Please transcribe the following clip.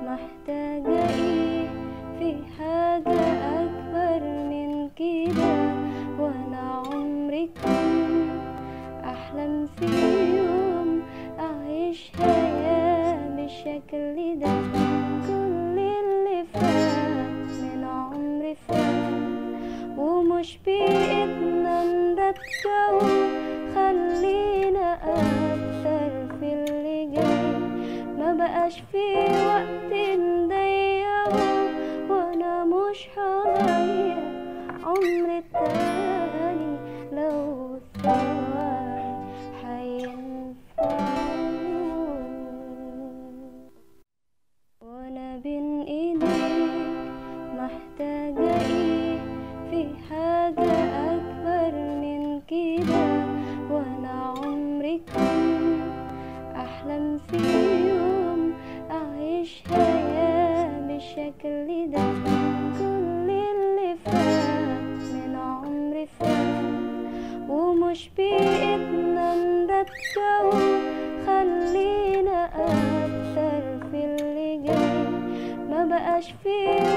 محتاجة ايه في حاجة أكبر من كده وأنا عمري كنت أحلم في يوم أعيش حياة بالشكل ده كل اللي فات من عمري فات ومش بإيدنا نرجعه خلينا أكتر في اللي جاي ما بقاش في وقت نضيعه وأنا مش هغير عمري تاني لو ثواني هينفعوا وانا بين ايديك محتاجة ايه في حاجة اكبر من كده وانا عمري كنت احلم في يوم اعيش حياة بالشكل ده كل اللي فات من عمري فات ومش بإيدنا نرجعه خلينا أكتر في اللي جاي ما بقاش في